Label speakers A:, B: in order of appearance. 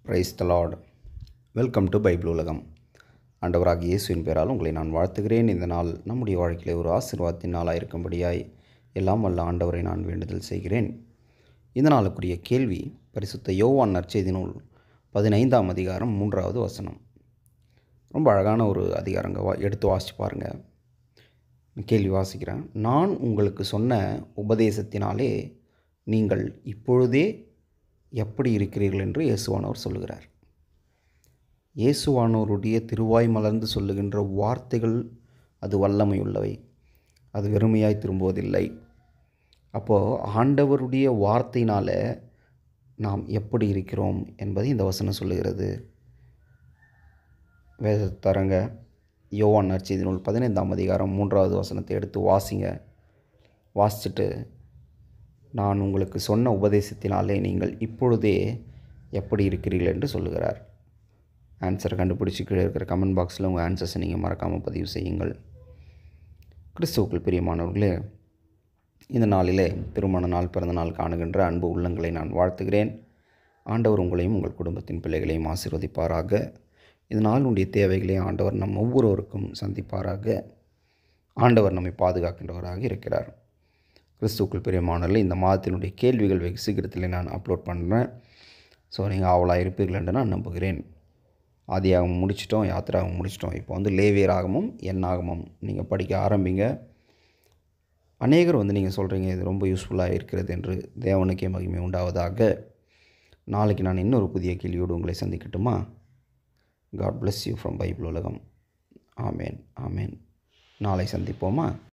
A: price the Lord welcome to Bible உலகம் ஆண்டவராகிய இயேசுவின் பேரால் உங்களை நான் வாழ்த்துகிறேன் இந்த நாள் நம்முடைய வாழ்க்கையில் ஒரு ஆசீர்வாதத்தின் நாளாக இருக்கும்படியாய் எல்லாம் வல்ல ஆண்டவரை நான் வேண்டுதல் செய்கிறேன் இந்த நாளுக்குரிய கேள்வி பரிசுத்த யோவான் நற்செய்தி நூல் பதினைந்தாம் அதிகாரம் மூன்றாவது வசனம் ரொம்ப அழகான ஒரு அதிகாரங்க வா எடுத்து வாசிச்சு பாருங்கள் கேள்வி வாசிக்கிறேன் நான் உங்களுக்கு சொன்ன உபதேசத்தினாலே நீங்கள் இப்பொழுதே எப்படி இருக்கிறீர்கள் என்று இயேசுவானவர் சொல்லுகிறார் இயேசுவானோருடைய திருவாய் மலர்ந்து சொல்லுகின்ற வார்த்தைகள் அது வல்லமையுள்ளவை அது வெறுமையாய் திரும்புவதில்லை அப்போது ஆண்டவருடைய வார்த்தையினால் நாம் எப்படி இருக்கிறோம் என்பதை இந்த வசனம் சொல்லுகிறது வேதத்தரங்க யோவான் நற்செய்தி நூல் பதினைந்தாம் அதிகாரம் மூன்றாவது வசனத்தை எடுத்து வாசிங்க வாசிச்சுட்டு நான் உங்களுக்கு சொன்ன உபதேசத்தினாலே நீங்கள் இப்பொழுதே எப்படி இருக்கிறீர்கள் என்று சொல்லுகிறார் ஆன்சரை கண்டுபிடிச்சி கீழே இருக்கிற கமெண்ட் பாக்ஸில் உங்கள் ஆன்சர்ஸை நீங்கள் மறக்காமல் பதிவு செய்யுங்கள் கிறிஸ்துவுக்குள் பிரியமானவர்களே இந்த நாளிலே திருமண நாள் பிறந்த நாள் காணுகின்ற அன்பு உள்ளங்களை நான் வாழ்த்துகிறேன் ஆண்டவர் உங்களையும் உங்கள் குடும்பத்தின் பிள்ளைகளையும் ஆசீர்வதிப்பாராக இந்த நாளுடைய தேவைகளை ஆண்டவர் நம் ஒவ்வொருவருக்கும் சந்திப்பாராக ஆண்டவர் நம்மை பாதுகாக்கின்றவராக இருக்கிறார் கிறிஸ்துக்குள் பிரியமானவர்களே இந்த மாதத்தினுடைய கேள்விகள் வெகு சீக்கிரத்தில் நான் அப்லோட் பண்ணுறேன் ஸோ நீங்கள் ஆவலாக இருப்பீர்கள் என்று நான் நம்புகிறேன் ஆதியாகவும் முடிச்சிட்டோம் யாத்திராகவும் முடிச்சிட்டோம் இப்போ வந்து லேவியராகமும் எண்ணாகமும் நீங்கள் படிக்க ஆரம்பிங்க அநேகர் வந்து நீங்கள் சொல்கிறீங்க இது ரொம்ப யூஸ்ஃபுல்லாக இருக்கிறது என்று தேவனுக்கே மகிமை உண்டாவதாக நாளைக்கு நான் இன்னொரு புதிய கேள்வியோடு உங்களை சந்திக்கட்டுமா God bless you from Bible உலகம் ஆமேன் ஆமேன் நாளை சந்திப்போமா